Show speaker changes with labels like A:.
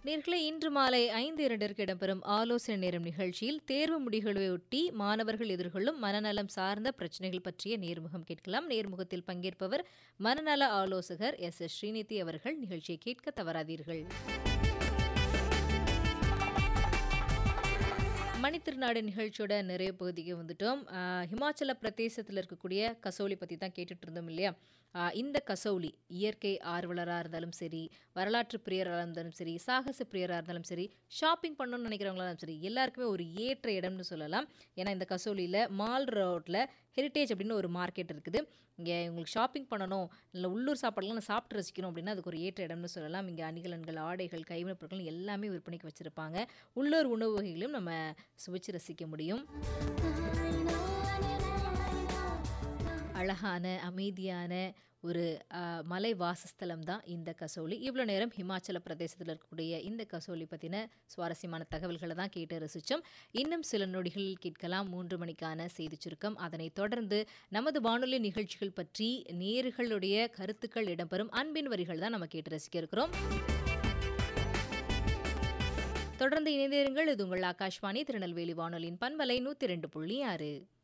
A: நேர்களே இன்று மாலை ஐந்து இரண்டிற்கு இடம்பெறும் ஆலோசனை நேரம் நிகழ்ச்சியில் தேர்வு முடிவுகளையொட்டி மாணவர்கள் எதிர்கொள்ளும் மனநலம் சார்ந்த பிரச்சனைகள் பற்றிய நேர்முகம் கேட்கலாம் நேர்முகத்தில் பங்கேற்பவர் மனநல ஆலோசகர் எஸ் எஸ் ஸ்ரீநிதி அவர்கள் நிகழ்ச்சியை கேட்க தவறாதீர்கள் மணித்திருநாடு நிகழ்ச்சியோட நிறைய பகுதிக்கு வந்துட்டோம் ஆஹ் ஹிமாச்சல பிரதேசத்தில் இருக்கக்கூடிய கசோலி பற்றி தான் கேட்டுட்டு இருந்தோம் இல்லையா ஆஹ் இந்த கசோலி இயற்கை ஆர்வலராக இருந்தாலும் சரி வரலாற்று பிரியராக இருந்தாலும் சரி சாகச பிரியராக இருந்தாலும் சரி ஷாப்பிங் பண்ணணும்னு நினைக்கிறவங்களா இருந்தாலும் சரி எல்லாருக்குமே ஒரு ஏற்ற இடம்னு சொல்லலாம் ஏன்னா இந்த கசோலியில் மால் ரோட்டில் ஹெரிட்டேஜ் அப்படின்னு ஒரு மார்க்கெட் இருக்குது இங்கே உங்களுக்கு ஷாப்பிங் பண்ணணும் இல்லை உள்ளூர் சாப்பாடுலாம் நான் சாப்பிட்டு ரசிக்கணும் அப்படின்னா அதுக்கு ஒரு ஏற்ற இடம்னு சொல்லலாம் இங்கே அணிகலன்கள் ஆடைகள் கைவினைப் பொருட்கள் எல்லாமே விற்பனைக்கு வச்சுருப்பாங்க உள்ளூர் உணவு வகைகளையும் நம்ம சுவைச்சு ரசிக்க முடியும் அழகான அமைதியான ஒரு ஆ, மலை வாசஸ்தலம் தான் இந்த கசோலி இவ்வளோ நேரம் ஹிமாச்சல பிரதேசத்தில் இருக்கக்கூடிய இந்த கசோலி பற்றின சுவாரஸ்யமான தகவல்களை தான் கேட்டு ரசித்தோம் இன்னும் சில நொடிகளில் கேட்கலாம் மூன்று மணிக்கான செய்திச் சுருக்கம் அதனைத் தொடர்ந்து நமது வானொலி நிகழ்ச்சிகள் பற்றி நேர்களுடைய கருத்துக்கள் இடம்பெறும் அன்பின் வரிகள் தான் நம்ம கேட்டு ரசிக்க இருக்கிறோம் தொடர்ந்து இணைந்திருங்கள் இது உங்கள் ஆகாஷ்வாணி திருநெல்வேலி வானொலியின் பண்பலை நூற்றி ரெண்டு புள்ளி ஆறு